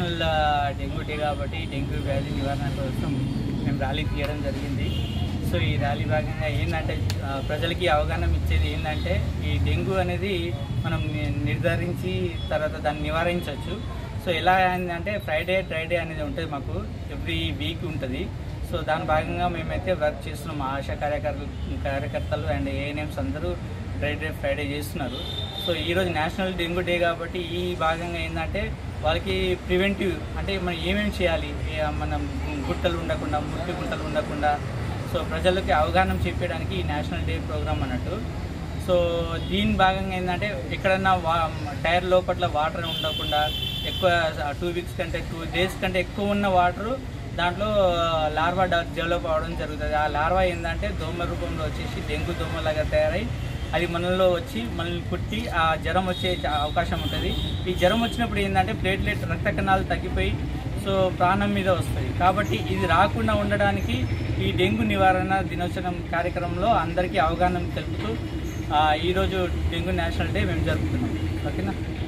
national ఆ, dengue day కాబట్టి dengue వ్యాధి నివారణ కోసం మేము ర్యాలీ తీయడం జరిగింది సో ఈ ర్యాలీ భాగంగా ఏంటంటే ఆ, ప్రజలకి అవగాహన ఇచ్చేది ఏంటంటే ఈ డెంగ్యూ అనేది మనం ని- నిర్ధారించి తర్వాత దాన్ని నివారించవచ్చు సో ఎలా అంటే ఫ్రైడే ఫ్రైడే అనేది ఉంటుంది మాకు ఎవ్రీ వీక్ ఉంటుంది సో దాని భాగంగా మేమైతే వర్క్ చేస్తున్నాం మా ఆశా కార్యకర్తలు కార్యకర్తలు అండ్ ఏఎన్ఎంస్ అందరూ ఫ్రైడే ఫ్రైడే చేస్తున్నారు సో ఈరోజు నేషనల్ డెంగ్యూ డే కాబట్టి ఈ భాగంగా ఏంటంటే వాళ్ళకి ప్రివెంటివ్ అంటే మనం ఏమేమి చేయాలి ఏ- మనం గుట్టలు ఉండకుండా మురికి గుంటలు ఉండకుండా సో ప్రజలకి అవగాహన చెప్పడానికి ఈ నేషనల్ డే ప్రోగ్రామ్ అన్నట్టు సో దీని భాగంగా ఏంటంటే ఎక్కడన్నా వా టైర్ లోపల వాటర్ ఉండకుండా ఎక్కువ టూ వీక్స్ కంటే టూ డేస్ కంటే ఎక్కువ ఉన్న వాటర్ దాంట్లో లార్వా డెవలప్ అవ్వడం జరుగుతుంది ఆ లార్వా ఏంటంటే దోమ రూపంలో వచ్చేసి డెంగ్యూ దోమలాగా తయారై అది మనలో వచ్చి మనల్ని కుట్టి ఆ జ్వరం వచ్చే చ- అవకాశం ఉంటుంది ఈ జ్వరం వచ్చినప్పుడు ఏంటంటే ప్లేట్లెట్ రక్త కణాలు తగ్గిపోయి సో ప్రాణం మీద వస్తుంది కాబట్టి ఇది రాకుండా ఉండడానికి ఈ డెంగ్యూ నివారణ దినోత్సవం కార్యక్రమంలో అందరికీ అవగాహన తెలుపుతూ ఆ, ఈరోజు డెంగ్యూ నేషనల్ డే మేము జరుపుతున్నాం ఓకేనా